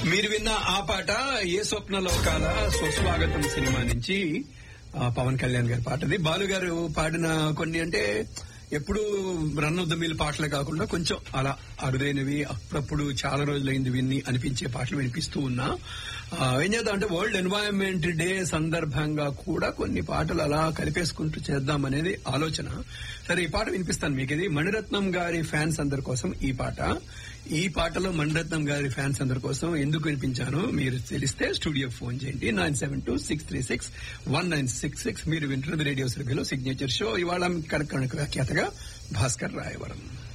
మీరు విన్న ఆ పాట ఏ స్వప్న లోకాల సుస్వాగతం సినిమా నుంచి ఆ, పవన్ కళ్యాణ్ గారి పాట అది బాలు గారు పాడిన కొన్ని అంటే ఎప్పుడు రన్ ఆఫ్ ద మిల్ పాటలే కాకుండా కొంచెం అలా అరుదైనవి అప్పుడప్పుడు చాలా రోజులైంది విన్ని అనిపించే పాటలు వినిపిస్తూ ఉన్నా ఆ, ఏం చేద్దాం అంటే వరల్డ్ ఎన్వైరన్మెంట్ డే సందర్భంగా కూడా కొన్ని పాటలు అలా కలిపేసుకుంటూ చేద్దాం అనేది ఆలోచన సరే ఈ పాట వినిపిస్తాను మీకు ఇది మణిరత్నం గారి ఫ్యాన్స్ అందరి కోసం ఈ పాట ఈ పాటలో మణిరత్నం గారి ఫ్యాన్స్ అందరి కోసం ఎందుకు వినిపించాను మీరు తెలిస్తే స్టూడియో ఫోన్ చేయండి nine seven two six three six one nine six six మీరు వింటున్నది రేడియో సర్వీలో సిగ్నేచర్ షో ఇవాళ కనక వ్యాఖ్యాతగా భాస్కర్ రాయవరం